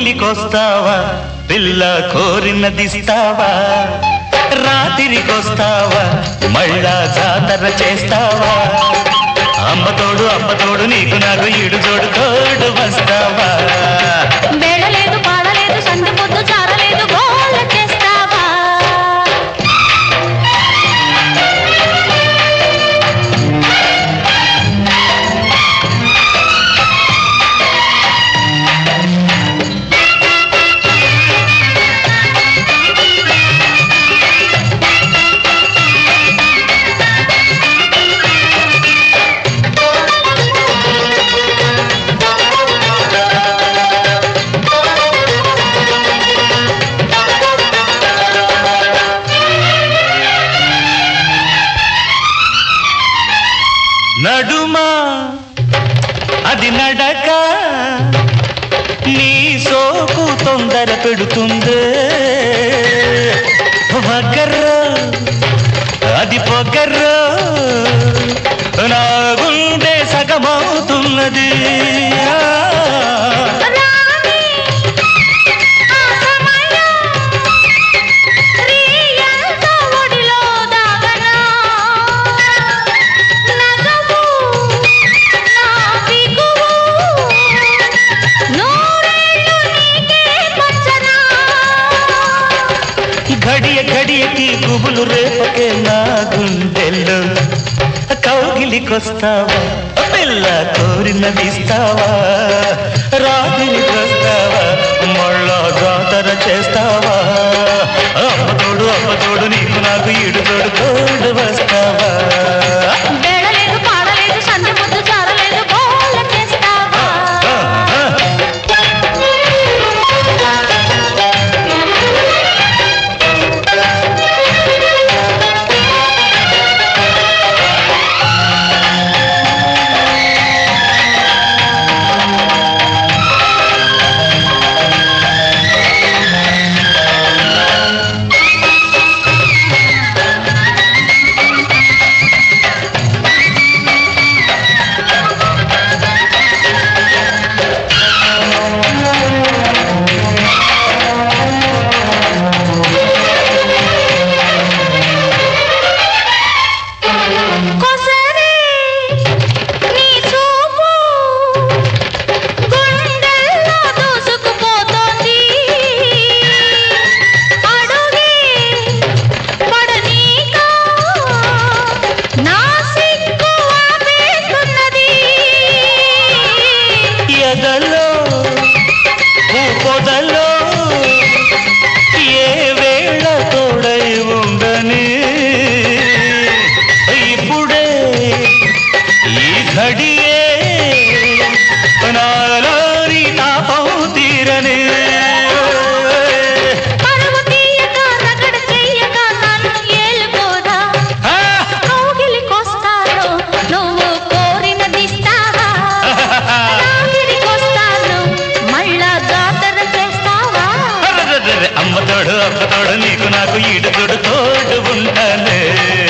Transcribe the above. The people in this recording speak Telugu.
కౌగిలికొస్తావా పిల్ల కోరినదిస్తావా రాత్రికొస్తావా మళ్ళా జాతర చేస్తావా అమ్మతోడు అమ్మతోడు నీకు నాకు ఈడు జోడు తోడు వస్తావా వేడలేదు పాడలేదు సంధి పొద్దు చారలేదు గోల చేస్తావా నడుమా అది నడక నీ సోకు తొందర పెడుతుంది వగర్రో అది పొగర్రో నా గుండె సగమవుతున్నది రాణి ఆ సమయం రీయంతో ఒడిలో దాగనా నగవు నా బిగువు నూరేళ్ళు నీకే పంచనా గడియ గడియకి గుబులు రేపకే నా గుండెల్లో కౌగిలికొస్తావా పిల్ల కోరినదిస్తావా రాత్రికొస్తావా మళ్ళా జాతర చేస్తావా అమ్మతోడు అమ్మతోడు నీకు నాకు ఈడు తోడు తోడు వస్తావా వేడలేదు పాడలేదు సంధి పొద్దు చారలేదు గోల చేస్తావా కొసరే నీ చూపు గుండెల్లో దూసుకుపోతోంది అడుగే పడనీక నా సిగ్గు ఆపేస్తున్నది ఎదలో ఊ పొదలో ఏ వేళ తోడై ఉండని ఇప్పుడే ఈ ఘడియే నాలోని తాపం తీరని పరువు తీయక రగడ చెయ్యక నన్ను ఏలుకోరా ఆ! కౌగిలికొస్తాను నువ్వు కోరినదిస్తావా రాత్రికొస్తాను మళ్ళా జాతర చేస్తావా అరెరెరెరె, అమ్మతోడు అమ్మతోడు నీకు నాకు ఈడు తోడు తోడు ఉంటానే